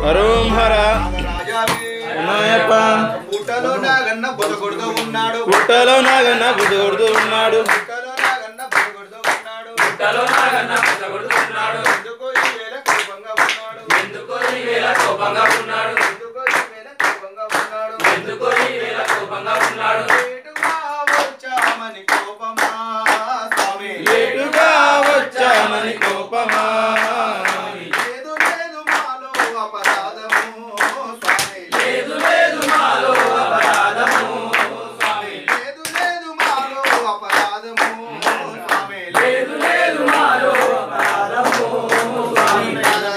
హరోం హర రాజావే ఉన్నాయప్ప పుట్టలో నాగన్న బుధగొడుతూ ఉన్నాడు పుట్టలో నాగన్న బుద్ధుడు ఉన్నాడు పుట్టలో నాగన్న బుధగొడుతూ ఉన్నాడు పుట్టలో నాగన్న బుధగొడుతూ ఉన్నాడు ఎందుకో ఈ వేళ కోపంగా ఉన్నాడు ఎందుకో ఈ వేళ కోపంగా ఉన్నాడు ఎందుకో ఈ వేళ కోపంగా ఉన్నాడు ఎందుకో ఈ వేళ కోపంగా ఉన్నాడు లేటుగా వచ్చామని కోపమా స్వామి లేటుగా వచ్చామని కోపమా లేదు లేదు మాలో అపరాధము స్వామి లేదు లేదు మాలో అపరాధము స్వామి లేదు లేదు మాలో అపరాధము స్వామి లేదు లేదు మాలో అపరాధము స్వామి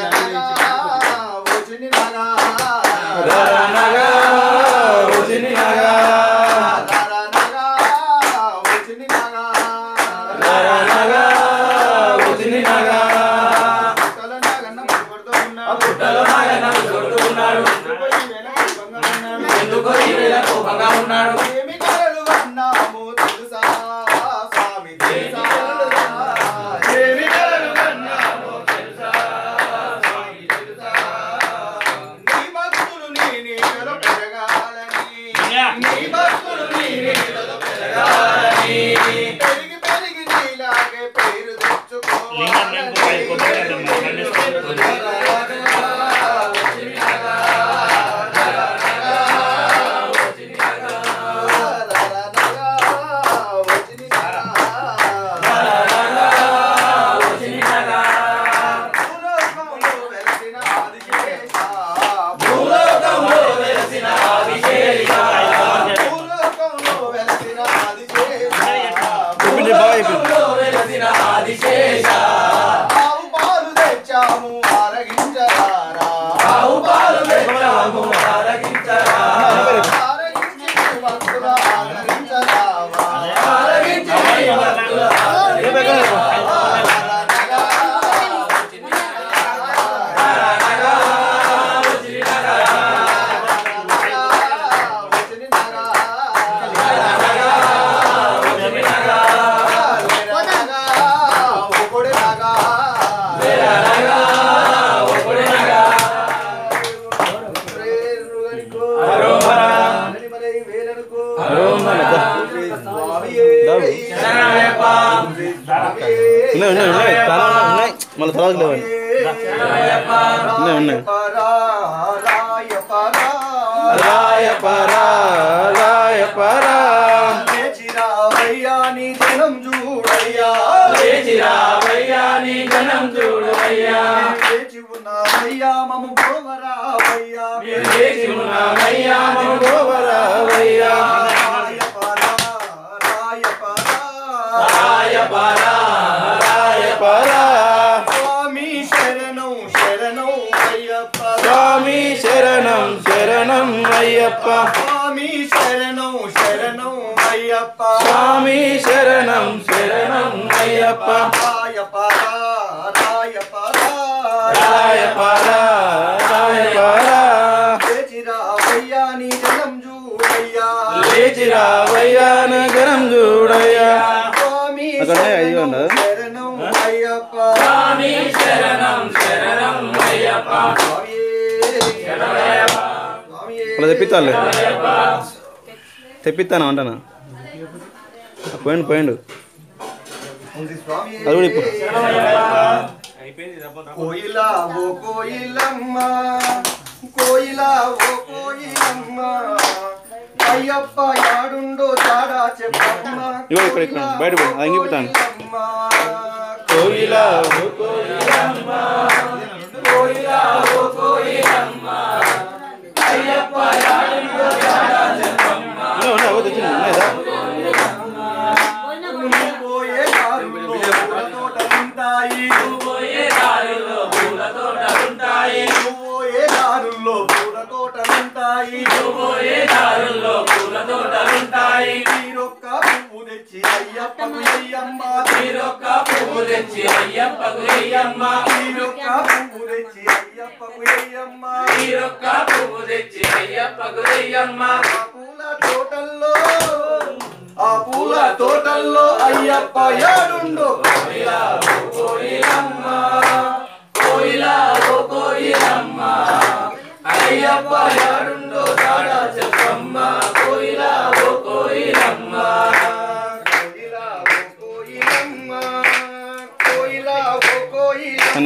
వచ్చిని నగా నగా వచ్చిని నగా నగా వచ్చిని నగా నగా వచ్చిని నగా పుట్టలో నాగన్న ముట్టుకొడుతూ ఉన్నాడు పుట్టలో నాగన్న ముట్టుకొడుతూ ఉన్నాడు ఎందుకో ఈ వేళ కోపంగా ఉన్నాడు ఏమి కలలు కన్నాము తెలుసా స్వామి తెలుసా ఏమి కలలు కన్నాము తెలుసా స్వామి తెలుసా నీ భక్తులు నీ నీడలో పెరగాలని నీ భక్తులు నీ నీడలో పెరగాలని పెరిగి పెరిగి నీలాగే పేరు భూలోకంలో వెలసిన ఆదిశేష భూలోకంలో వెలసిన ఆదిశేష చెప్పింది బాగా చెప్పింది వెలసిన ఆదిశేష ఆవు పాలు తెచ్చాము ఆరగించరారా ఆవు పాలు తెచ్చాము ఆరగించరారా ఆరగించి నీ భక్తుల ఆదరించరావా ఆరగించి నీ భక్తుల హరోం హర ఉన్నాయి ఉన్నాయి ఉన్నాయి చాలా ఉన్నాయి ఉన్నాయి మళ్ళీ తర్వాత లేవండి ఉన్నాయి ఉన్నాయి రాయ పరా రాయ పరా నీ జనం చూడయ్యా లేచిరావయ్యా నీ జనం చూడవయ్యా లేచి ఉన్నావయ్యా మము గోవరావయ్యా లేచి ఉన్నావయ్యా మము గోవరావయ్యా రాయ పరా రాయ పరా రాయ పరా రాయ పరా స్వామి శరణం శరణం అయ్యప్ప స్వామి శరణం శరణం అయ్యప్ప స్వామి శరణం శరణం అయ్యప్ప స్వామి శరణం శరణం అయ్యప్ప రాయ పరా రాయ పరా రాయ పరా రాయ పరా లేచిరావయ్యా నీ జనం చూడయ్యా లేచిరావయ్యా నగరం చూడయ్యా స్వామి అక్కడ అయ్యో అన్న శరణం అయ్యప్ప స్వామి శరణం శరణం అయ్యప్ప అలా తెప్పిస్తానులే తెప్పిస్తాను అంటానా పోయిండు పోయిండు అది కూడా ఇప్పుడు కోయిలా ఓ కోయిలమ్మ కోయిలా ఓ కోయిలమ్మ అయ్యప్ప యాడుండో తాడా చెప్పమ్మ ఇగో ఇక్కడ ఇక్కడ బయట పో, అది ఇంగిపుతాను. కోయిలమ్మ. కోయిలా ఉన్నాయి, ఉన్నాయి, అవో తెచ్చిండు, ఉన్నాయిదా? పోయే దారుల్లో పూల తోటలుంటాయి. పోయే దారుల్లో పూల తోటలుంటాయి. తీరొక్క పువ్వు తెచ్చి అయ్యప్పకు ఎయ్యమ్మ. తీరొక్క పువ్వు తెచ్చి అయ్యప్పకు ఎయ్యమ్మ. ఆ పూల తోటల్లో ఆ పూల తోటల్లో అయ్యప్ప యాడుండో కోయిలా ఓ కోయిలమ్మ కోయిలా ఓ కోయిలమ్మ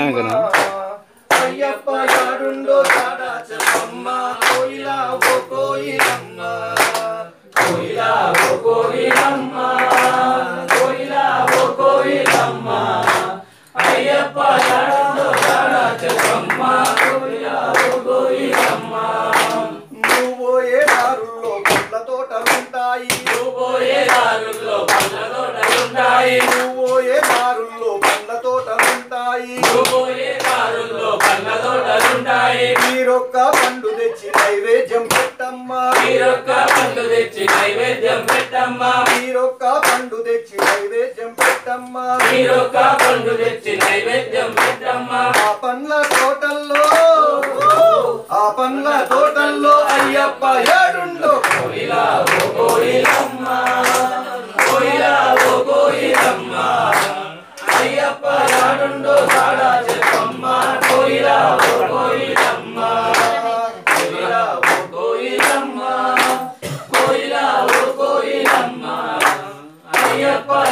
ఇంకా అయ్యప్ప యాడుండో తాడా చెప్పమ్మ కోయిలా ఓ కోయిలమ్మ కోయిలా ఓ కోయిలమ్మ కోయిలా ఓ కోయిలమ్మ అయ్యప్ప యాడుండో తాడా చెప్పమ్మ కోయిలా ఓ కోయిలమ్మ నువ్వు ఏ దారుల్లో పండ్ల తోటలుంటాయి నువ్వు ఏ దారుల్లో పండ్ల తోటలుంటాయి నువ్వు ఏ దారుల్లో పండ్ల తోటలుంటాయి నువ్వు ఏ దారుల్లో పండ్ల తోటలుంటాయి మీరొక్క పండు తెచ్చి నైవేద్యం పెట్టమ్మా మీరొక్క పండు తెచ్చి నైవేద్యం పెట్టమ్మా మీరొక్క పండు తెచ్చి నైవేద్యం పెట్టమ్మా మీరొక్క పండు తెచ్చి నైవేద్యం పెట్టమ్మా ఆ పండ్ల తోటల్లో ఆ పండ్ల తోటల్లో అయ్యప్ప ఏడుండో కోయిలా ఓ కోయిలమ్మ కోయిలా ఓ కోయిలమ్మ అయ్యప్ప యాడుండో సాడా చెప్పమ్మ కోయిలా ఓ కోయిలమ్మ కోయిలా ఓ కోయిలమ్మ కోయిలా ఓ కోయిలమ్మ అయ్యప్ప